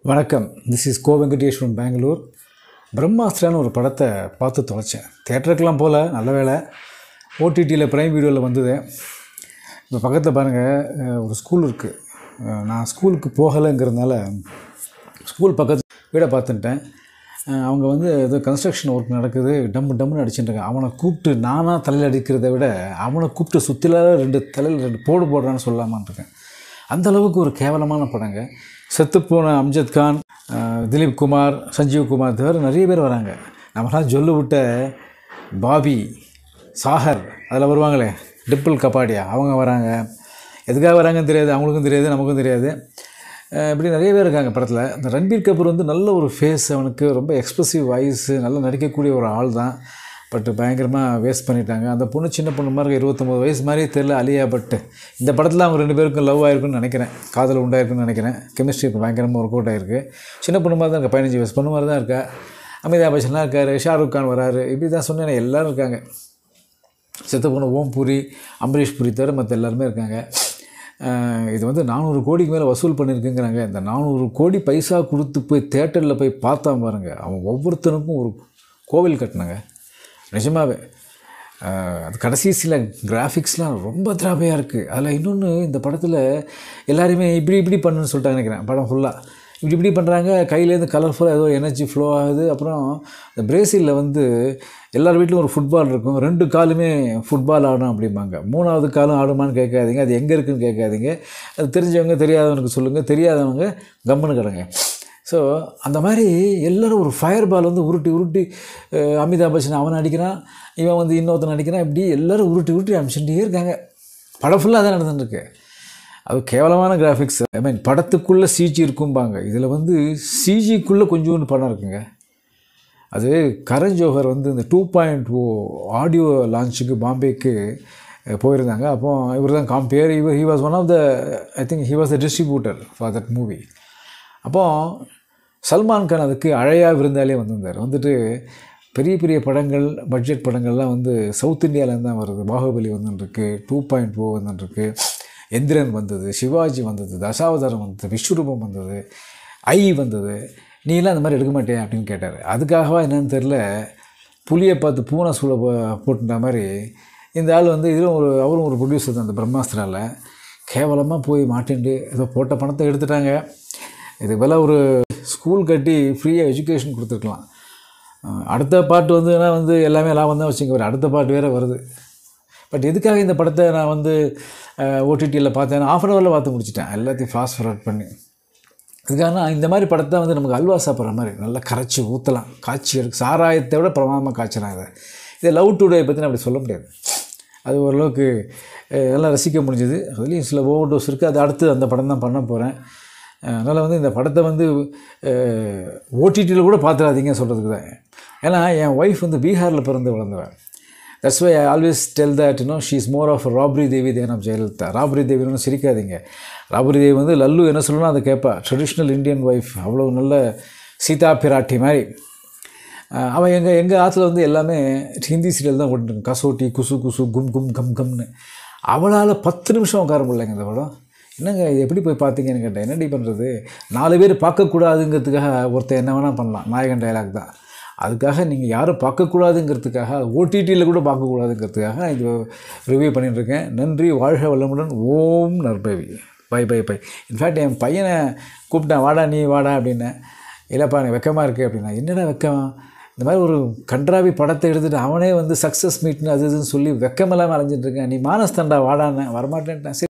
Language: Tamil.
வணக்கம் திஸ் இஸ் கோ வெங்கடேஷ் from பெங்களூர் பிரம்மாஸ்திரான்னு ஒரு படத்தை பார்த்து தொலைச்சேன் தேட்டருக்கெலாம் போகல நல்ல வேலை ஓடிடியில் ப்ரைம் வீடியோவில் வந்தது இப்போ பக்கத்தில் பாருங்கள் ஒரு ஸ்கூல் இருக்குது நான் ஸ்கூலுக்கு போகலைங்கிறதுனால ஸ்கூல் பக்கத்து வீடை பார்த்துட்டேன் அஹ் அவங்க வந்து ஏதோ கன்ஸ்ட்ரக்ஷன் ஒர்க் நடக்குது டம்மு டம்முன்னு அடிச்சுட்டுருக்கான் அவனை கூப்பிட்டு நானாக தலையில் அடிக்கிறத விட அவனை கூப்பிட்டு சுற்றில ரெண்டு தலையில் ரெண்டு போடு போடுறான்னு சொல்லாமான்னு இருக்கேன் அந்த அளவுக்கு ஒரு கேவலமான படங்க செத்துப்போன அம்ஜத் கான் அஹ் திலீப் குமார் சஞ்சீவ் குமார் தவிர நிறைய பேர் வராங்க நம்மளாம் சொல்லு விட்ட பாபி சாகர் அதில் வருவாங்களே டிப்பிள் கபாடியா அவங்க வராங்க எதுக்காக வராங்கன்னு தெரியாது அவங்களுக்கும் தெரியாது நமக்கும் தெரியாது அஹ் இப்படி நிறைய பேர் இருக்காங்க படத்தில் இந்த ரன்பீர் கபூர் வந்து நல்ல ஒரு ஃபேஸ் அவனுக்கு ரொம்ப எக்ஸ்ப்ரெசிவ் வாய்ஸு நல்லா நடிக்கக்கூடிய ஒரு ஆள் தான் பட் பயங்கரமாக வேஸ்ட் பண்ணிட்டாங்க அந்த பொண்ணு சின்ன பொண்ணு மாதிரி இருபத்தொம்போது வயசு மாதிரியே தெரில அலியா பட்டு இந்த படத்தில் அவங்க ரெண்டு பேருக்கும் லவ் ஆயிருக்குன்னு நினைக்கிறேன் காதல் உண்டாயிருக்குன்னு நினைக்கிறேன் கெமிஸ்ட்ரி இப்போ பயங்கரமாக ஒர்க் அவுட் ஆயிருக்கு சின்ன பொண்ணு மாதிரி தான் இருக்கா பதினஞ்சு வயசு பொண்ணு மாதிரி தான் இருக்கா அமிதாப் பச்சன்லாம் இருக்கார் ஷாருக் கான் வராரு இப்படி தான் சொன்னேன் எல்லோரும் இருக்காங்க செத்து போன ஓம் பூரி அம்பரீஷ் பூரி தவிர மற்ற எல்லாருமே இருக்காங்க அஹ் இது வந்து நானூறு கோடிக்கு மேலே வசூல் பண்ணியிருக்குங்கிறாங்க இந்த நானூறு கோடி பைசா கொடுத்து போய் தேட்டரில் போய் பார்த்தா பாருங்க அவன் ஒவ்வொருத்தனுக்கும் ஒரு கோவில் கட்டினாங்க நிஜமாவே அஹ் அது கடைசி சில கிராஃபிக்ஸ்லாம் ரொம்ப திராபையாக இருக்குது அதில் இன்னொன்று இந்த படத்தில் எல்லாருமே இப்படி இப்படி பண்ணுன்னு சொல்லிட்டாங்க நினைக்கிறேன் படம் ஃபுல்லாக இப்படி இப்படி பண்ணுறாங்க கையிலேருந்து கலர்ஃபுல்லாக ஏதோ எனர்ஜி ஃப்ளோ ஆகுது அப்புறம் இந்த பிரேசிலில் வந்து எல்லார் வீட்லையும் ஒரு ஃபுட்பால் இருக்கும் ரெண்டு காலுமே ஃபுட்பால் ஆடும் அப்படிம்பாங்க மூணாவது காலும் ஆடுமான்னு கேட்காதீங்க அது எங்கே இருக்குன்னு கேட்காதீங்க அது தெரிஞ்சவங்க தெரியாதவனுக்கு சொல்லுங்கள் தெரியாதவங்க கம்முன்னு கிடங்க ஸோ அந்த மாதிரி எல்லோரும் ஒரு ஃபயர் பால் வந்து உருட்டி உருட்டி அஹ், அமிதாப் பச்சன் அவன் அடிக்கிறான் இவன் வந்து இன்னொருத்தன் அடிக்கிறான் இப்படி எல்லோரும் உருட்டி உருட்டி அமிச்சுட்டே இருக்காங்க படம் ஃபுல்லாக தான் நடந்துட்டுருக்கு அது கேவலமான கிராஃபிக்ஸ் ஐ மீன் படத்துக்குள்ளே சிஜி இருக்கும்பாங்க இதில் வந்து சிஜிக்குள்ளே கொஞ்சோண்டு படம் இருக்குங்க அது கரண் ஜோஹர் வந்து இந்த டூ பாயிண்ட் ஓ ஆடியோ லான்ச்சுக்கு பாம்பேக்கு அஹ், போயிருந்தாங்க அப்போ இவர் தான் காம்பேர் இவர் he was one of the I think he was the distributor for that movie அப்போ சல்மான் கான் அதுக்கு அழையா விருந்தாலே வந்திருந்தார் வந்துட்டு பெரிய பெரிய படங்கள் பட்ஜெட் படங்கள்லாம் வந்து சவுத் இந்தியாவிலேருந்து தான் வருது பாகுபலி வந்துட்டுருக்கு டூ பாயிண்ட் ஓ வந்துட்டுருக்கு எந்திரன் வந்தது சிவாஜி வந்தது தசாவதாரம் வந்தது விஸ்வரூபம் வந்தது ஐ வந்தது நீலாம் அந்த மாதிரி எடுக்க மாட்டேன் அப்படின்னு கேட்டார் அதுக்காகவா என்னன்னு தெரில புளியை பார்த்து பூனை சூளை போ- போட்டுட்ட மாதிரி இந்த ஆள் வந்து இதிலும் ஒரு அவரும் ஒரு ப்ரொடியூசர் தான் அந்த பிரம்மாஸ்திரால கேவலமாக போய் மாட்டின்ட்டு ஏதோ போட்ட பணத்தை எடுத்துட்டாங்க இது போல் ஒரு ஸ்கூல் கட்டி ஃப்ரீயாக எஜுகேஷன் கொடுத்துருக்கலாம் அஹ் அடுத்த பாட்டு வந்துன்னா வந்து எல்லாமே லாபம் தான் வச்சுங்க ஒரு அடுத்த பாட்டு வேறு வருது பட் எதுக்காக இந்த படத்தை நான் வந்து ஓடிடியில் பார்த்தேன் ஆஃப் அன் ஹவரில் பார்த்து முடிச்சிட்டேன் எல்லாத்தையும் ஃபாஸ்ட் ஃபார்வர்ட் பண்ணி இதுக்காக நான் இந்த மாதிரி படத்தை வந்து நமக்கு அல்வா சாப்பிட்ற மாதிரி நல்லா கரைச்சி ஊற்றலாம் காய்ச்சி எடுக்க சாராயத்தை விட பிரமாதமாக காய்ச்சலாம் இதை இதை லவ் டுடே பற்றி நான் அப்படி சொல்ல முடியாது அது ஓரளவுக்கு அஹ், நல்லா ரசிக்க முடிஞ்சது அதுலேயும் சில ஓவர் டோஸ் இருக்குது அது அடுத்து அந்த படம் தான் பண்ண போகிறேன் அதனால் வந்து இந்த படத்தை வந்து ஓடிடியில் கூட பார்த்துடாதீங்க சொல்கிறதுக்கு தான் ஏன்னா என் ஒய்ஃப் வந்து பீகாரில் பிறந்து வளர்ந்தவன் that's why I always tell that you know she is more of Rabri Devi than of Jayalalithaa Rabri தேவின்னு சிரிக்காதீங்க ராப்ரி தேவி வந்து லல்லு என்ன சொல்லணும் அதை கேட்பா ட்ரெடிஷ்னல் இந்தியன் ஒய்ஃப் அவ்வளோ நல்ல சீதா பிராட்டி மாதிரி அஹ் அவன் எங்கள் எங்கள் ஆற்றுல வந்து எல்லாமே ஹிந்தி சீரியல் தான் ஓட்டுருக்கு கசோட்டி குசு குசு கும் கும் கம் கம்னு அவளால் பத்து நிமிஷம் உட்கார முடியலங்க இந்த படம் என்னங்க இது எப்படி போய் பார்த்தீங்கன்னு கேட்டேன் என்னடி பண்ணுறது நாலு பேர் பார்க்கக்கூடாதுங்கிறதுக்காக ஒருத்தன் என்ன வேணால் பண்ணலாம் நாயகன் டயலாக் தான் அதுக்காக நீங்கள் யாரும் பார்க்கக்கூடாதுங்கிறதுக்காக ஓடிடியில் கூட பார்க்கக்கூடாதுங்கிறதுக்காக நான் இது ரிவ்யூ பண்ணிட்டுருக்கேன் நன்றி வாழ்க வளமுடன் ஓம் நற்பவி பை பை பை இன்ஃபேக்ட் என் பையனை கூப்பிட்டேன் வாடா நீ வாடா அப்படின்னேன் இல்லைப்பா எனக்கு வெக்கமாக இருக்குது அப்படின்னா என்னடா வெக்கம் இந்த மாதிரி ஒரு கன்றாவி படத்தை எடுத்துகிட்டு அவனே வந்து சக்ஸஸ் மீட்னு அது இதுன்னு சொல்லி வெக்கமெல்லாம் அலைஞ்சிட்டு இருக்கேன் நீ மானஸ்தண்டா வாடான்னு வரமாட்டேன்ட்டேன் சரி